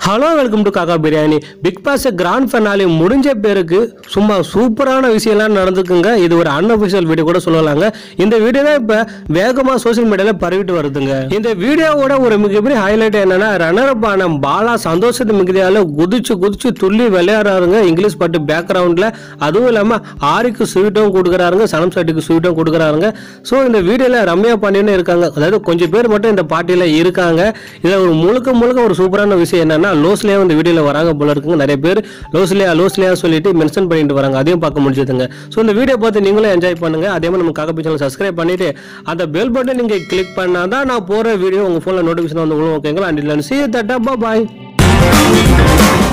hello welcome to காக்கா biryani big boss grand finale முடிஞ்ச பேருக்கு சும்மா சூப்பரான விஷயம்லாம் நடந்துக்குங்க இது ஒரு அன்அஃபிஷியல் வீடியோ கூட சொல்லலாங்க இந்த வீடியோ தான் இப்போ வேகமாக சோஷியல் மீடியாவில் பரவிட்டு வருதுங்க இந்த வீடியோவோட ஒரு மிகப்பெரிய ஹைலைட் என்னன்னா ரன்னர் ஆன பாலா சந்தோஷத்து மிகுதியால் குதிச்சு குதிச்சு துள்ளி விளையாடுறாருங்க இங்கிலீஷ் பாட்டு பேக்ரவுண்டில் அதுவும் இல்லாமல் ஆரிக்கு ஸ்வீட்டும் கொடுக்குறாருங்க சனம் சட்டிக்கு ஸ்வீட்டும் கொடுக்குறாருங்க ஸோ இந்த வீடியோவில் ரம்யா பாண்டியன்னு இருக்காங்க அதாவது கொஞ்சம் பேர் மட்டும் இந்த பார்ட்டியில் இருக்காங்க இதில் ஒரு முழுக்க முழுக்க ஒரு சூப்பரான விஷயம் என்னன்னா லோஸ்லேயே இந்த வீடியோவில் வராங்க போல இருக்குங்க நிறைய பேர் லோஸ்லியா லோஸ்லியா சொல்லிட்டு மென்ஷன் பண்ணிட்டு வராங்க அதையும் பார்க்க முடிஞ்சதுங்க ஸோ இந்த வீடியோ பார்த்து நீங்களும் என்ஜாய் பண்ணுங்க அதே மாதிரி நம்ம காக்கா சேனல் சப்ஸ்கிரைப் பண்ணிட்டு அந்த பெல் பட்டன் நீங்கள் கிளிக் பண்ணால் தான் நான் போகிற வீடியோ உங்கள் ஃபோனில் நோட்டிஃபிகேஷன் வந்து விழுவும் ஓகேங்களா அண்ட் இல்லை சி தட்டா பாய்